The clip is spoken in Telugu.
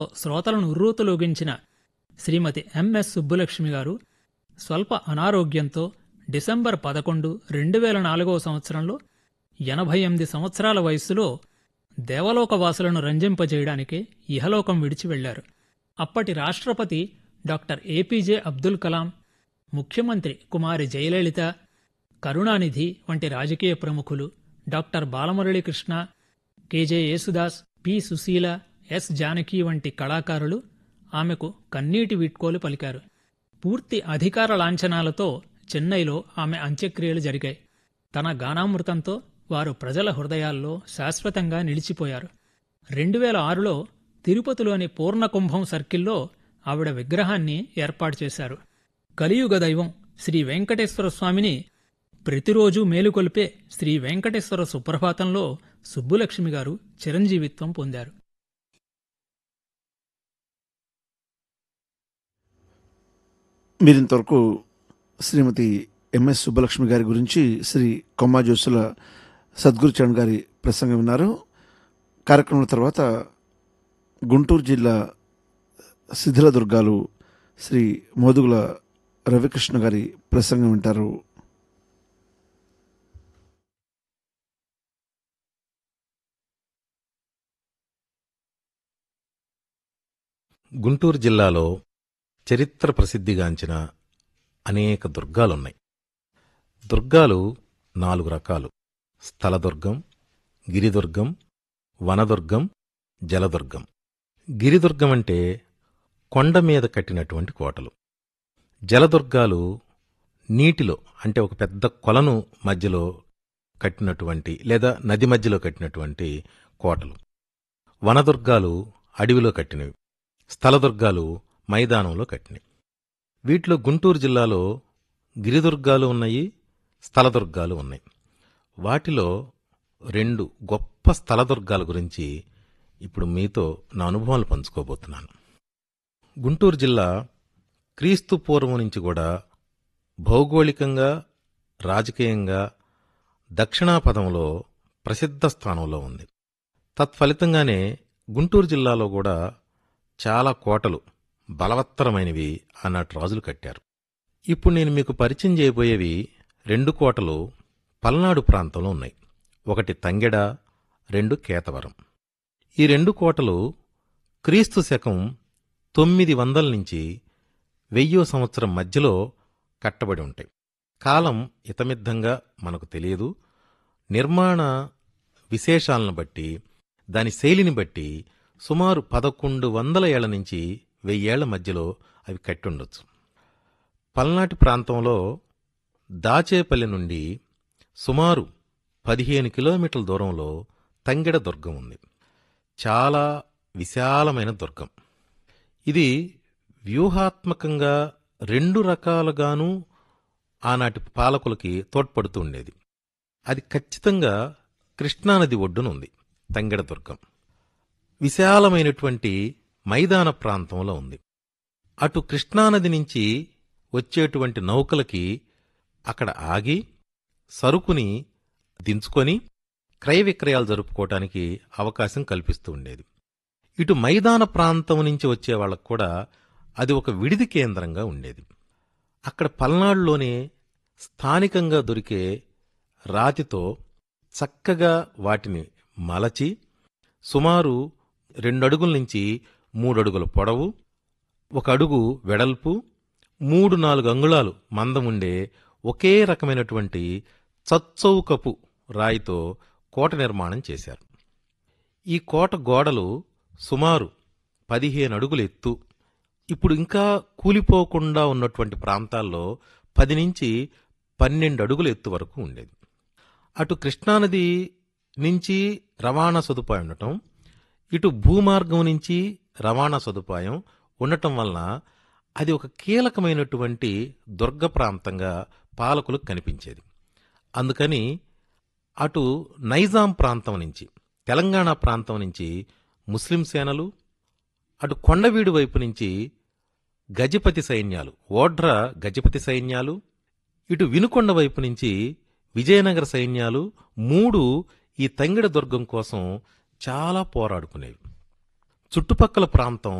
శ్రోతలను ఉర్రూతలూగించిన శ్రీమతి ఎంఎస్ సుబ్బులక్ష్మి గారు స్వల్ప అనారోగ్యంతో డిసెంబర్ పదకొండు రెండు వేల నాలుగవ సంవత్సరంలో ఎనభై ఎనిమిది సంవత్సరాల వయస్సులో దేవలోకవాసులను రంజింపజేయడానికి ఇహలోకం విడిచి వెళ్లారు అప్పటి రాష్ట్రపతి డాక్టర్ ఏపీజే అబ్దుల్ కలాం ముఖ్యమంత్రి కుమారి జయలలిత కరుణానిధి వంటి రాజకీయ ప్రముఖులు doctor Balamuralikrishna K J Yesudas P Susheela S Janaki వంటి కళాకారులు ఆమెకు కన్నీటి వీడ్కోలు పలికారు పూర్తి అధికార లాంఛనాలతో చెన్నైలో ఆమె అంత్యక్రియలు జరిగాయి తన గానామృతంతో వారు ప్రజల హృదయాల్లో శాశ్వతంగా నిలిచిపోయారు రెండు వేల ఆరులో తిరుపతిలోని పూర్ణకుంభం సర్కిల్లో ఆవిడ విగ్రహాన్ని ఏర్పాటు చేశారు కలియుగ దైవం శ్రీ వెంకటేశ్వర స్వామిని ప్రతిరోజు మేలుకొల్పే శ్రీ వెంకటేశ్వర సుప్రభాతంలో సుబ్బులక్ష్మి గారు చిరంజీవిత్వం పొందారు మీరింతవరకు శ్రీమతి ఎంఎస్ సుబ్బలక్ష్మి గారి గురించి శ్రీ కొమ్మా జోసుల సద్గురు చరణ్ గారి ప్రసంగం విన్నారు కార్యక్రమం తర్వాత గుంటూరు జిల్లా శిథిల దుర్గాలు శ్రీ మోదుగుల రవికృష్ణ గారి ప్రసంగం వింటారు గుంటూరు జిల్లాలో చరిత్ర ప్రసిద్ధిగాంచిన అనేక దుర్గాలున్నాయి దుర్గాలు నాలుగు రకాలు స్థలదుర్గం గిరిదుర్గం వనదుర్గం జలదుర్గం గిరిదుర్గం అంటే కొండ మీద కట్టినటువంటి కోటలు జలదుర్గాలు నీటిలో అంటే ఒక పెద్ద కొలను మధ్యలో కట్టినటువంటి లేదా నది మధ్యలో కట్టినటువంటి కోటలు వనదుర్గాలు అడవిలో కట్టినవి స్థలదుర్గాలు మైదానంలో కట్టినవి వీటిలో గుంటూరు జిల్లాలో గిరిదుర్గాలు ఉన్నాయి స్థలదుర్గాలు ఉన్నాయి వాటిలో రెండు గొప్ప స్థలదుర్గాల గురించి ఇప్పుడు మీతో నా అనుభవాలు పంచుకోబోతున్నాను గుంటూరు జిల్లా క్రీస్తు పూర్వం నుంచి కూడా భౌగోళికంగా రాజకీయంగా దక్షిణాపథంలో ప్రసిద్ధ స్థానంలో ఉంది తత్ఫలితంగానే గుంటూరు జిల్లాలో కూడా చాలా కోటలు బలవత్తరమైనవి అన్నట్టు రాజులు కట్టారు ఇప్పుడు నేను మీకు పరిచయం చేయబోయేవి రెండు కోటలు పల్నాడు ప్రాంతంలో ఉన్నాయి ఒకటి తంగెడ రెండు కేతవరం ఈ రెండు కోటలు క్రీస్తు శకం తొమ్మిది వందల నుంచి వెయ్యో సంవత్సరం మధ్యలో కట్టబడి ఉంటాయి కాలం ఇతమిద్ధంగా మనకు తెలియదు నిర్మాణ విశేషాలను బట్టి దాని శైలిని బట్టి సుమారు పదకొండు వందల ఏళ్ల నుంచి వెయ్యేళ్ల మధ్యలో అవి కట్టుండొచ్చు పల్నాటి ప్రాంతంలో దాచేపల్లి నుండి సుమారు పదిహేను కిలోమీటర్ల దూరంలో తంగెడ దుర్గం ఉంది చాలా విశాలమైన దుర్గం ఇది వ్యూహాత్మకంగా రెండు రకాలుగాను ఆనాటి పాలకులకి తోడ్పడుతూ ఉండేది అది ఖచ్చితంగా కృష్ణానది ఒడ్డున ఉంది తంగెడ దుర్గం విశాలమైనటువంటి మైదాన ప్రాంతంలో ఉంది అటు కృష్ణానది నుంచి వచ్చేటువంటి నౌకలకి అక్కడ ఆగి సరుకుని దించుకొని క్రయ విక్రయాలు జరుపుకోవటానికి అవకాశం కల్పిస్తూ ఉండేది ఇటు మైదాన ప్రాంతం నుంచి వచ్చే వాళ్ళకు కూడా అది ఒక విడిది కేంద్రంగా ఉండేది అక్కడ పల్నాడులోనే స్థానికంగా దొరికే రాతితో చక్కగా వాటిని మలచి సుమారు రెండడుగుల నుంచి మూడడుగుల పొడవు ఒక అడుగు వెడల్పు మూడు నాలుగు అంగుళాలు మందముండే ఒకే రకమైనటువంటి చచ్చౌకపు రాయితో కోట నిర్మాణం చేశారు ఈ కోట గోడలు సుమారు పదిహేను అడుగుల ఎత్తు ఇప్పుడు ఇంకా కూలిపోకుండా ఉన్నటువంటి ప్రాంతాల్లో పది నుంచి పన్నెండు అడుగుల ఎత్తు వరకు ఉండేది అటు కృష్ణానది నుంచి రవాణా సదుపాయం ఉండటం ఇటు భూమార్గం నుంచి రవాణా సదుపాయం ఉండటం వలన అది ఒక కీలకమైనటువంటి దుర్గ ప్రాంతంగా పాలకులకు కనిపించేది అందుకని అటు నైజాం ప్రాంతం నుంచి తెలంగాణ ప్రాంతం నుంచి ముస్లిం సేనలు అటు కొండవీడు వైపు నుంచి గజపతి సైన్యాలు ఓడ్ర గజపతి సైన్యాలు ఇటు వినుకొండ వైపు నుంచి విజయనగర సైన్యాలు మూడు ఈ తంగిడ దుర్గం కోసం చాలా పోరాడుకునేవి చుట్టుపక్కల ప్రాంతం